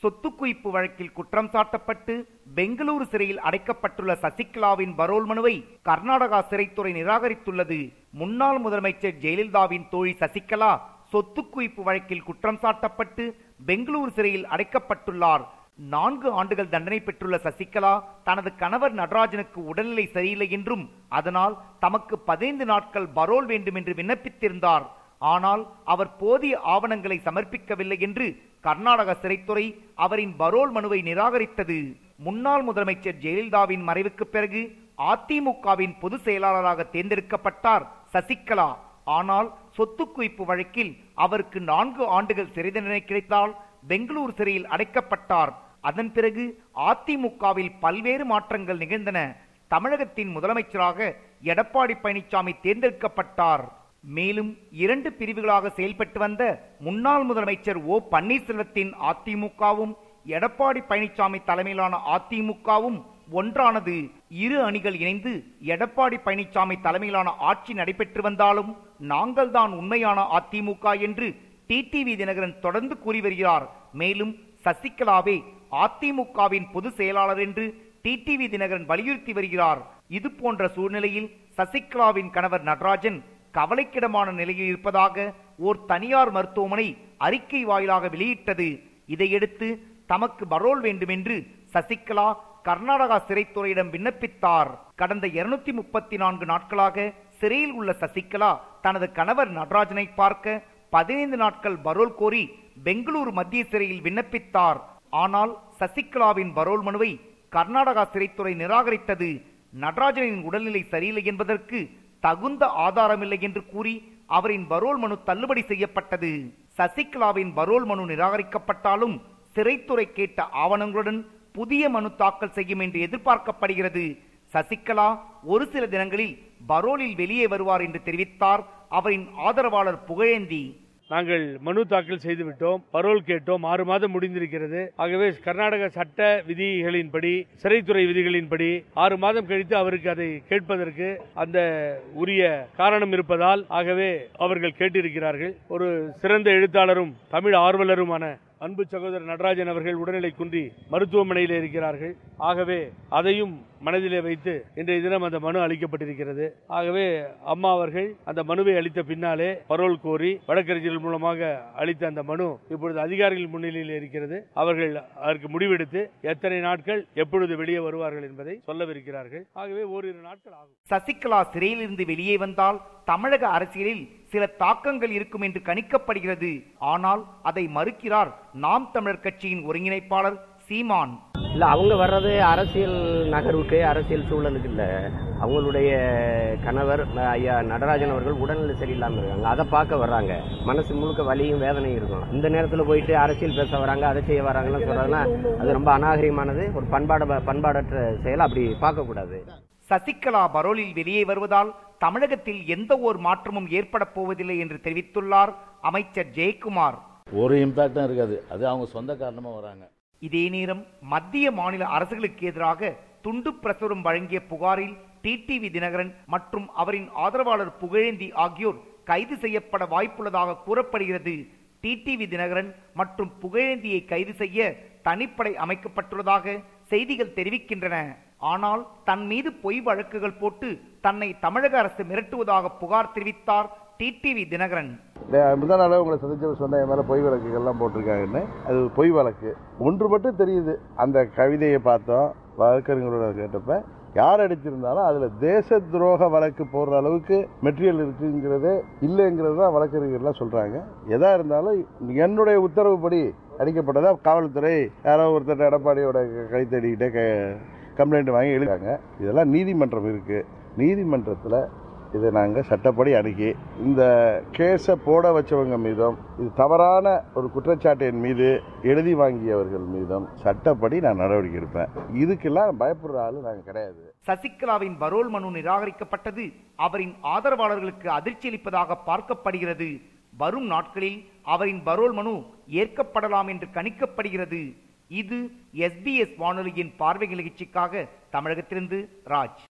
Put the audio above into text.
சொத்து குவிப்பு வழக்கில் குற்றம் சாட்டப்பட்டு பெங்களூரு சிறையில் அடைக்கப்பட்டுள்ள சசிகலாவின் பரோல் மனுவை கர்நாடகா சிறைத்துறை நிராகரித்துள்ளது முன்னாள் முதலமைச்சர் ஜெயலலிதாவின் தோழி சசிகலா சொத்து குவிப்பு வழக்கில் குற்றம் சாட்டப்பட்டு பெங்களூரு சிறையில் அடைக்கப்பட்டுள்ளார் நான்கு ஆண்டுகள் தண்டனை பெற்றுள்ள சசிகலா தனது கணவர் நடராஜனுக்கு உடல்நிலை சரியில்லை என்றும் அதனால் தமக்கு பதினைந்து நாட்கள் பரோல் வேண்டும் என்று விண்ணப்பித்திருந்தார் ஆனால் அவர் போதிய ஆவணங்களை சமர்ப்பிக்கவில்லை என்று கர்நாடக சிறைத்துறை அவரின் பரோல் மனுவை நிராகரித்தது முன்னாள் முதலமைச்சர் ஜெயலலிதாவின் மறைவுக்கு பிறகு அதிமுகவின் பொதுச் செயலாளராக தேர்ந்தெடுக்கப்பட்டார் சசிகலா ஆனால் சொத்து குவிப்பு வழக்கில் அவருக்கு நான்கு ஆண்டுகள் சிறை தண்டனை கிடைத்தால் பெங்களூரு சிறையில் அடைக்கப்பட்டார் அதன் பிறகு அதிமுகவில் பல்வேறு மாற்றங்கள் நிகழ்ந்தன தமிழகத்தின் முதலமைச்சராக எடப்பாடி பழனிசாமி தேர்ந்தெடுக்கப்பட்டார் மேலும் இரண்டு பிரிவுகளாக செயல்பட்டு வந்த முன்னாள் முதலமைச்சர் ஓ பன்னீர்செல்வத்தின் அதிமுகவும் எடப்பாடி பழனிசாமி தலைமையிலான அதிமுகவும் ஒன்றானது இரு அணிகள் இணைந்து எடப்பாடி பழனிசாமி தலைமையிலான ஆட்சி நடைபெற்று வந்தாலும் நாங்கள்தான் உண்மையான அதிமுக என்று டிடிவி தினகரன் தொடர்ந்து கூறி வருகிறார் மேலும் சசிகலாவே அதிமுகவின் பொதுச் செயலாளர் என்று டிடிவி தினகரன் வலியுறுத்தி வருகிறார் இது போன்ற சூழ்நிலையில் சசிகலாவின் கணவர் நடராஜன் கவலைக்கிடமான நிலையில் இருப்பதாக ஓர் தனியார் மருத்துவமனை அறிக்கை வாயிலாக வெளியிட்டது இதையடுத்து தமக்கு பரோல் வேண்டும் என்று சசிகலா கர்நாடகா சிறைத்துறையிடம் விண்ணப்பித்தார் கடந்த இருநூத்தி முப்பத்தி நான்கு நாட்களாக சிறையில் உள்ள சசிகலா தனது கணவர் நடராஜனை பார்க்க பதினைந்து நாட்கள் பரோல் கோரி பெங்களூரு மத்திய சிறையில் விண்ணப்பித்தார் ஆனால் சசிகலாவின் பரோல் மனுவை கர்நாடகா சிறைத்துறை நிராகரித்தது நடராஜனின் உடல்நிலை சரியில்லை என்பதற்கு தகுந்த ஆதாரமில்லை என்று கூறி அவரின் பரோல் மனு தள்ளுபடி செய்யப்பட்டது சசிகலாவின் பரோல் மனு நிராகரிக்கப்பட்டாலும் சிறைத்துறை கேட்ட ஆவணங்களுடன் புதிய மனு தாக்கல் செய்யும் என்று எதிர்பார்க்கப்படுகிறது சசிகலா ஒரு சில தினங்களில் பரோலில் வெளியே வருவார் என்று தெரிவித்தார் அவரின் ஆதரவாளர் புகழேந்தி நாங்கள் மனு தாக்கல் செய்து விட்டோம் பரோல் கேட்டோம் ஆறு மாதம் முடிந்திருக்கிறது ஆகவே கர்நாடக சட்ட விதிகளின்படி சிறைத்துறை விதிகளின்படி ஆறு மாதம் கழித்து அவருக்கு அதை கேட்பதற்கு அந்த உரிய காரணம் இருப்பதால் ஆகவே அவர்கள் கேட்டிருக்கிறார்கள் ஒரு சிறந்த எழுத்தாளரும் தமிழ் ஆர்வலருமான அன்பு சகோதரர் நடராஜன் அவர்கள் உடல்நிலை குன்றி மருத்துவமனையில் இருக்கிறார்கள் ஆகவே அதையும் மனதிலே வைத்து இன்றைய தினம் அந்த மனு அளிக்கப்பட்டிருக்கிறது ஆகவே அம்மா அவர்கள் அந்த மனுவை அளித்த பின்னாலே பரோல் கோரி வழக்கறிஞர்கள் மூலமாக அளித்த அந்த மனு இப்பொழுது அதிகாரிகள் முன்னிலையில் இருக்கிறது அவர்கள் அதற்கு முடிவெடுத்து எத்தனை நாட்கள் எப்பொழுது வெளியே வருவார்கள் என்பதை சொல்லவிருக்கிறார்கள் ஆகவே ஓரிரு நாட்கள் ஆகும் சசிகலா சிறையிலிருந்து வெளியே வந்தால் தமிழக அரசியலில் சில தாக்கங்கள் இருக்கும் என்று கணிக்கப்படுகிறது ஆனால் அதை மறுக்கிறார் நாம் தமிழர் கட்சியின் ஒருங்கிணைப்பாளர் சீமான் இல்லை அவங்க வர்றது அரசியல் நகர்வுக்கு அரசியல் சூழலுக்கு இல்லை அவங்களுடைய கணவர் அஹ், ஐயா நடராஜன் அவர்கள் உடல்நிலை சரியில்லாமல் இருக்காங்க அதை பார்க்க வர்றாங்க மனசு முழுக்க வலியும் வேதனையும் இருக்கும் இந்த நேரத்தில் போயிட்டு அரசியல் பேச வராங்க அதை செய்ய வராங்கன்னு சொல்றதுன்னா அது ரொம்ப அநாகரிகமானது ஒரு பண்பாட பண்பாடற்ற செயலை அப்படி பார்க்கக்கூடாது சசிகலா பரோலில் வெளியே வருவதால் தமிழகத்தில் எந்த ஒரு மாற்றமும் ஏற்பட போவதில்லை என்று தெரிவித்துள்ளார் அமைச்சர் ஜெயக்குமார் ஒரு இம்பாக்டும் இருக்காது அது அவங்க சொந்த காரணமா வராங்க இதே நேரம் மத்திய மாநில அரசுகளுக்கு எதிராக துண்டு பிரசுரம் வழங்கிய புகாரில் டிடிவி தினகரன் மற்றும் அவரின் ஆதரவாளர் புகழேந்தி ஆகியோர் கைது செய்யப்பட வாய்ப்புள்ளதாக கூறப்படுகிறது டிடிவி தினகரன் மற்றும் புகழேந்தியை கைது செய்ய தனிப்படை அமைக்கப்பட்டுள்ளதாக செய்திகள் தெரிவிக்கின்றன ஆனால் தன் மீது பொய் வழக்குகள் போட்டு தன்னை தமிழக அரசு மிரட்டுவதாக புகார் தெரிவித்தார் டிடிவி தினகரன் முந்தா நாளே உங்களை சந்திச்சவர் சொன்ன என் மேலே பொய் வழக்குகள்லாம் போட்டிருக்காங்கன்னு அது ஒரு பொய் வழக்கு ஒன்று மட்டும் தெரியுது அந்த கவிதையை பார்த்தோம் வழக்கறிஞரோட கேட்டப்ப யார் அடிச்சிருந்தாலும் அதில் தேச துரோக வழக்கு போடுற அளவுக்கு மெட்டீரியல் இருக்குங்கிறதே இல்லைங்கிறது தான் வழக்கறிஞர்லாம் சொல்கிறாங்க எதா இருந்தாலும் என்னுடைய உத்தரவுப்படி அடிக்கப்பட்டதா காவல்துறை யாரோ ஒருத்தர் எடப்பாடியோட கைத்தடிக்கிட்டே க கம்ப்ளைண்ட் வாங்கி எழுதுறாங்க இதெல்லாம் நீதிமன்றம் இருக்குது நீதிமன்றத்தில் இதை நாங்கள் சட்டப்படி அணுகி இந்த கேஸை போட வச்சவங்க மீதும் இது தவறான ஒரு குற்றச்சாட்டு என் மீது எழுதி வாங்கியவர்கள் மீதும் சட்டப்படி நான் நடவடிக்கை எடுப்பேன் இதுக்கெல்லாம் பயப்படுற ஆளு நாங்கள் கிடையாது சசிகலாவின் பரோல் மனு நிராகரிக்கப்பட்டது அவரின் ஆதரவாளர்களுக்கு அதிர்ச்சி அளிப்பதாக பார்க்கப்படுகிறது வரும் நாட்களில் அவரின் பரோல் மனு ஏற்கப்படலாம் என்று கணிக்கப்படுகிறது இது எஸ்பிஎஸ் வானொலியின் பார்வை நிகழ்ச்சிக்காக தமிழகத்திலிருந்து ராஜ்